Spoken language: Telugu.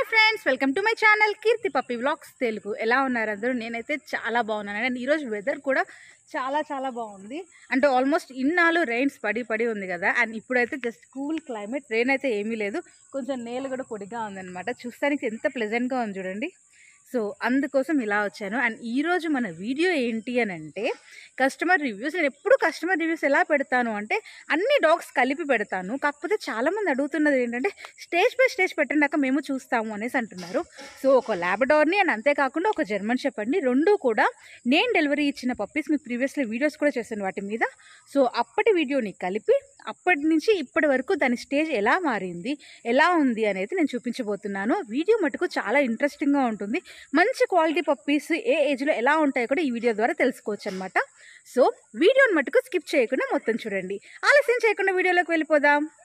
friends welcome to my channel Keerthi Pappi vlogs Telugu ఎలా ఉన్నారు అందరూ నేనైతే చాలా బాగున్నాను అండ్ ఈరోజు వెదర్ కూడా చాలా చాలా బాగుంది అంటే ఆల్మోస్ట్ ఇన్నాళ్ళు రెయిన్స్ పడి పడి ఉంది కదా అండ్ ఇప్పుడైతే జస్ట్ కూల్ క్లైమేట్ రెయిన్ అయితే ఏమీ లేదు కొంచెం నేలు కూడా పొడిగా ఉందన్నమాట చూస్తానికి ఎంత ప్లెజెంట్గా ఉంది చూడండి సో అందుకోసం ఇలా వచ్చాను అండ్ ఈరోజు మన వీడియో ఏంటి అని అంటే కస్టమర్ రివ్యూస్ నేను ఎప్పుడు కస్టమర్ రివ్యూస్ ఎలా పెడతాను అంటే అన్ని డాగ్స్ కలిపి పెడతాను కాకపోతే చాలామంది అడుగుతున్నది ఏంటంటే స్టేజ్ బై స్టేజ్ పెట్టినాక మేము చూస్తాము అనేసి అంటున్నారు సో ఒక ల్యాబడోర్ని అండ్ అంతేకాకుండా ఒక జర్మన్ షెపర్డ్ని రెండు కూడా నేను డెలివరీ ఇచ్చిన పప్పీస్ మీకు ప్రీవియస్లీ వీడియోస్ కూడా చేశాను వాటి మీద సో అప్పటి వీడియోని కలిపి అప్పటి నుంచి ఇప్పటి వరకు దాని స్టేజ్ ఎలా మారింది ఎలా ఉంది అనేది నేను చూపించబోతున్నాను వీడియో మటుకు చాలా ఇంట్రెస్టింగ్గా ఉంటుంది మంచి క్వాలిటీ పప్పీస్ ఏ ఏజ్లో ఎలా ఉంటాయో కూడా ఈ వీడియో ద్వారా తెలుసుకోవచ్చు అనమాట సో వీడియోని మటుకు స్కిప్ చేయకుండా మొత్తం చూడండి ఆలస్యం చేయకుండా వీడియోలోకి వెళ్ళిపోదాం